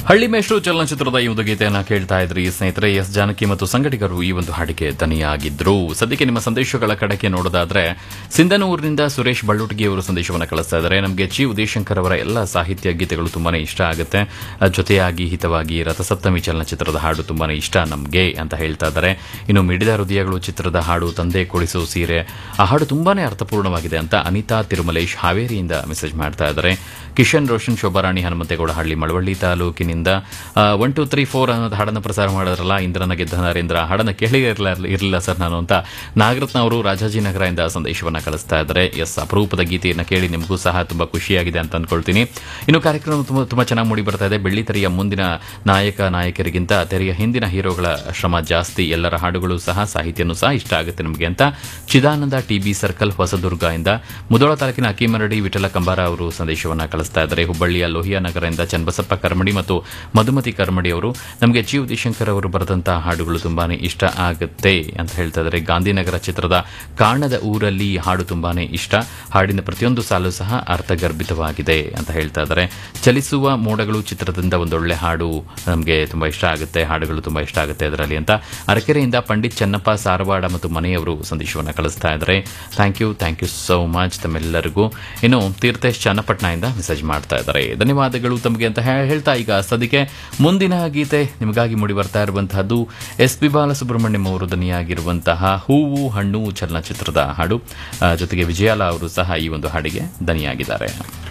ಹಳ್ಳಿ ಮೇಷ್ಟ್ರು ಚಲನಚಿತ್ರದ ಈ ಒಂದು ಗೀತೆಯನ್ನ ಕೇಳ್ತಾ ಇದ್ರಿ ಸ್ನೇಹಿತರೆ ಎಸ್ ಜಾನಕಿ ಮತ್ತು ಸಂಘಟಕರು ಈ ಒಂದು ಹಾಡಿಗೆ ದನಿಯಾಗಿದ್ರು ಸದ್ಯಕ್ಕೆ ನಿಮ್ಮ ಸಂದೇಶಗಳ ಕಡೆಗೆ ನೋಡೋದಾದ್ರೆ ಸಿಂಧನೂರಿನಿಂದ ಸುರೇಶ್ ಬಳ್ಳುಟಗಿ ಅವರು ಸಂದೇಶವನ್ನು ಕಳಿಸ್ತಾ ಇದ್ದಾರೆ ನಮಗೆ ಚಿ ಉದಯಶಂಕರ್ ಅವರ ಎಲ್ಲ ಸಾಹಿತ್ಯ ಗೀತೆಗಳು ತುಂಬಾನೇ ಇಷ್ಟ ಆಗುತ್ತೆ ಅಹ್, ಜೊತೆಯಾಗಿ ಹಿತವಾಗಿ ರಥಸಪ್ತಮಿ ಚಲನಚಿತ್ರದ ಹಾಡು ತುಂಬಾನೇ ಇಷ್ಟ ನಮಗೆ ಅಂತ ಹೇಳ್ತಾ ಇದ್ದಾರೆ ಇನ್ನು ಮಿಡಿದ ಹೃದಯಗಳು ಚಿತ್ರದ ಹಾಡು ತಂದೆ ಕೊಡಿಸೋ ಸೀರೆ ಆ ಹಾಡು ತುಂಬಾನೇ ಅರ್ಥಪೂರ್ಣವಾಗಿದೆ ಅಂತ ಅನಿತಾ ತಿರುಮಲೇಶ್ ಹಾವೇರಿಯಿಂದ ಮೆಸೇಜ್ ಮಾಡ್ತಾ ಇದ್ದಾರೆ ಕಿಶನ್ ರೋಷನ್ ಶೋಭಾರಾಣಿ ಹನುಮಂತೇಗೌಡ ಹಳ್ಳಿ ಮಳವಳ್ಳಿ ತಾಲೂಕಿನಿಂದ ಒನ್ ಟು ತ್ರೀ ಫೋರ್ ಅನ್ನೋದು ಹಾಡನ್ನು ಪ್ರಸಾರ ಮಾಡಿದ್ರಲ್ಲ ಇಂದ್ರನ ಗೆದ್ದ ನರೇಂದ್ರ ಆ ಹಾಡನ್ನು ಕೇಳಿ ಇರಲಿಲ್ಲ ಇರಲಿಲ್ಲ ಸರ್ ನಾನು ಅಂತ ನಾಗರತ್ನ ಅವರು ರಾಜಾಜಿನಗರದಿಂದ ಸಂದೇಶವನ್ನು ಕಳಿಸ್ತಾ ಇದ್ದಾರೆ ಎಸ್ ಅಪರೂಪದ ಗೀತೆಯನ್ನು ಕೇಳಿ ನಿಮಗೂ ಸಹ ತುಂಬಾ ಖುಷಿಯಾಗಿದೆ ಅಂತ ಅನ್ಕೊಳ್ತೀನಿ ಇನ್ನು ಕಾರ್ಯಕ್ರಮ ತುಂಬ ತುಂಬಾ ಚೆನ್ನಾಗಿ ಮೂಡಿ ಬರ್ತಾ ಇದೆ ಬೆಳ್ಳಿತೆರೆಯ ಮುಂದಿನ ನಾಯಕ ನಾಯಕರಿಗಿಂತ ತೆರೆಯ ಹಿಂದಿನ ಹೀರೋಗಳ ಶ್ರಮ ಜಾಸ್ತಿ ಎಲ್ಲರ ಹಾಡುಗಳು ಸಹ ಸಾಹಿತ್ಯನೂ ಸಹ ಇಷ್ಟ ಆಗುತ್ತೆ ನಮಗೆ ಅಂತ ಚಿದಾನಂದ ಟಿಬಿ ಸರ್ಕಲ್ ಹೊಸದುರ್ಗ ಇಂದ ಮುದೋಳ ತಾಲೂಕಿನ ಅಕ್ಕಿಮರಡಿ ವಿಠಲ ಕಂಬಾರ ಅವರು ಸಂದೇಶವನ್ನು ಕಳಿಸ್ತಾ ಇದ್ದಾರೆ ಹುಬ್ಬಳ್ಳಿಯ ಲೋಹಿಯಾ ನಗರದಿಂದ ಚನ್ನಬಸಪ್ಪ ಕರ್ಮಡಿ ಮತ್ತು ಮಧುಮತಿ ಕರ್ಮಡಿ ಅವರು ನಮಗೆ ಜಿ ಉದಿಶಂಕರ್ ಅವರು ಬರೆದಂತಹ ಹಾಡುಗಳು ತುಂಬಾನೇ ಇಷ್ಟ ಆಗುತ್ತೆ ಅಂತ ಹೇಳ್ತಾ ಇದ್ದಾರೆ ಗಾಂಧಿನಗರ ಚಿತ್ರದ ಕಾಣದ ಊರಲ್ಲಿ ಈ ಹಾಡು ತುಂಬಾನೇ ಇಷ್ಟ ಹಾಡಿನ ಪ್ರತಿಯೊಂದು ಸಾಲು ಸಹ ಅರ್ಥಗರ್ಭಿತವಾಗಿದೆ ಅಂತ ಹೇಳ್ತಾ ಇದ್ದಾರೆ ಚಲಿಸುವ ಮೋಡಗಳು ಚಿತ್ರದಿಂದ ಒಂದೊಳ್ಳೆ ಹಾಡು ನಮಗೆ ತುಂಬಾ ಇಷ್ಟ ಆಗುತ್ತೆ ಹಾಡುಗಳು ತುಂಬಾ ಇಷ್ಟ ಆಗುತ್ತೆ ಅದರಲ್ಲಿ ಅಂತ ಅರಕೆರೆಯಿಂದ ಪಂಡಿತ್ ಚೆನ್ನಪ್ಪ ಸಾರವಾಡ ಮತ್ತು ಮನೆಯವರು ಸಂದೇಶವನ್ನು ಕಳಿಸ್ತಾ ಇದ್ದಾರೆ thank you thank you so much ತಮ್ಮೆಲ್ಲರಿಗೂ ಇನ್ನು ತೀರ್ಥೇಶ್ ಚನ್ನಪಟ್ಟಣದಿಂದ ಮೆಸೇಜ್ ಮಾಡ್ತಾ ಇದ್ದಾರೆ ಧನ್ಯವಾದಗಳು ತಮಗೆ ಅಂತ ಹೇ- ಹೇಳ್ತಾ ಈಗ ಸದ್ಯಕ್ಕೆ ಮುಂದಿನ ಗೀತೆ ನಿಮಗಾಗಿ ಮೂಡಿ ಬರ್ತಾ ಇರುವಂತಹದ್ದು ಎಸ್ ಪಿ ಬಾಲಸುಬ್ರಹ್ಮಣ್ಯಂ ಅವರು ದನಿಯಾಗಿರುವಂತಹ ಹೂವು ಹಣ್ಣು ಚಲನಚಿತ್ರದ ಹಾಡು ಆ, ಜೊತೆಗೆ ವಿಜಯಾಲ ಅವರು ಸಹ ಈ ಒಂದು ಹಾಡಿಗೆ ದನಿಯಾಗಿದ್ದಾರೆ